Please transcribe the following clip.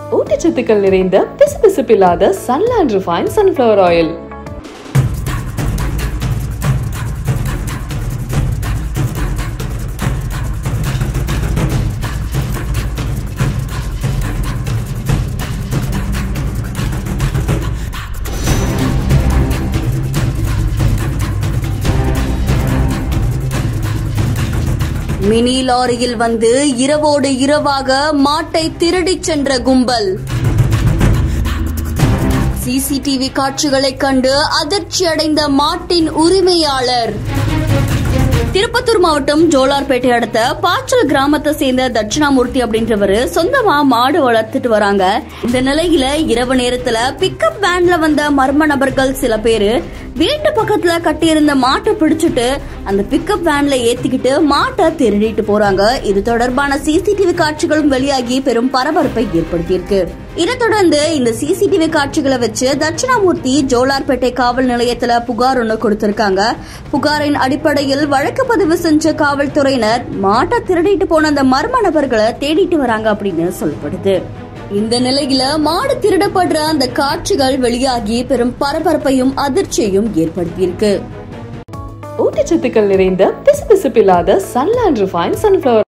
ஊட்டச்சத்துக்கள் நிறைந்த பிசுபிசுப்பில்லாத Sunland refine sunflower oil mini லாரியில் வந்து இரவோடு இரவாக மாட்டை திருடிச் சென்ற கும்பல் சிசிடிவி காட்சிகளை கண்டு அதிர்ச்சி அடைந்த மாட்டின் உரிமையாளர் திருப்பத்தூர் மாவட்டம் ஜோலார்பேட்டை அடுத்த பாச்சல் கிராமத்தை சேர்ந்த தட்சிணாமூர்த்தி அப்படின்றவரு சொந்தமா மாடு வளர்த்துட்டு வராங்க இந்த நிலையில இரவு நேரத்துல பிக்கப் வேன்ல வந்த மர்ம நபர்கள் சில பேரு வீட்டு பக்கத்துல கட்டியிருந்த மாட்டை பிடிச்சிட்டு அந்த பிக்கப் வேன்ல ஏத்திக்கிட்டு மாட்டை திருடிட்டு போறாங்க இது தொடர்பான சிசிடிவி காட்சிகளும் வெளியாகி பெரும் பரபரப்பை ஏற்படுத்தியிருக்கு இதைத் தொடர்ந்து இந்த சிசிடிவி காட்சிகளை வச்சு தட்சிணாமூர்த்தி ஜோலார்பேட்டை காவல் நிலையத்துல புகார் ஒண்ணு கொடுத்திருக்காங்க புகாரின் அடிப்படையில் வழக்கு பதிவு செஞ்ச காவல்துறையினர் மாட்டை திருடிட்டு போன அந்த மர்ம நபர்களை தேடிட்டு வராங்க அப்படின்னு சொல்லப்படுது இந்த நிலையில மாடு திருடப்படுற அந்த காட்சிகள் வெளியாகி பெரும் பரபரப்பையும் அதிர்ச்சியையும் ஏற்படுத்தியிருக்கு ஊட்டச்சத்துக்கள் நிறைந்த பிசுபிசுப்பில்லாத சன்லாண்ட் ரிஃபைன் சன்ஃப்ளவர்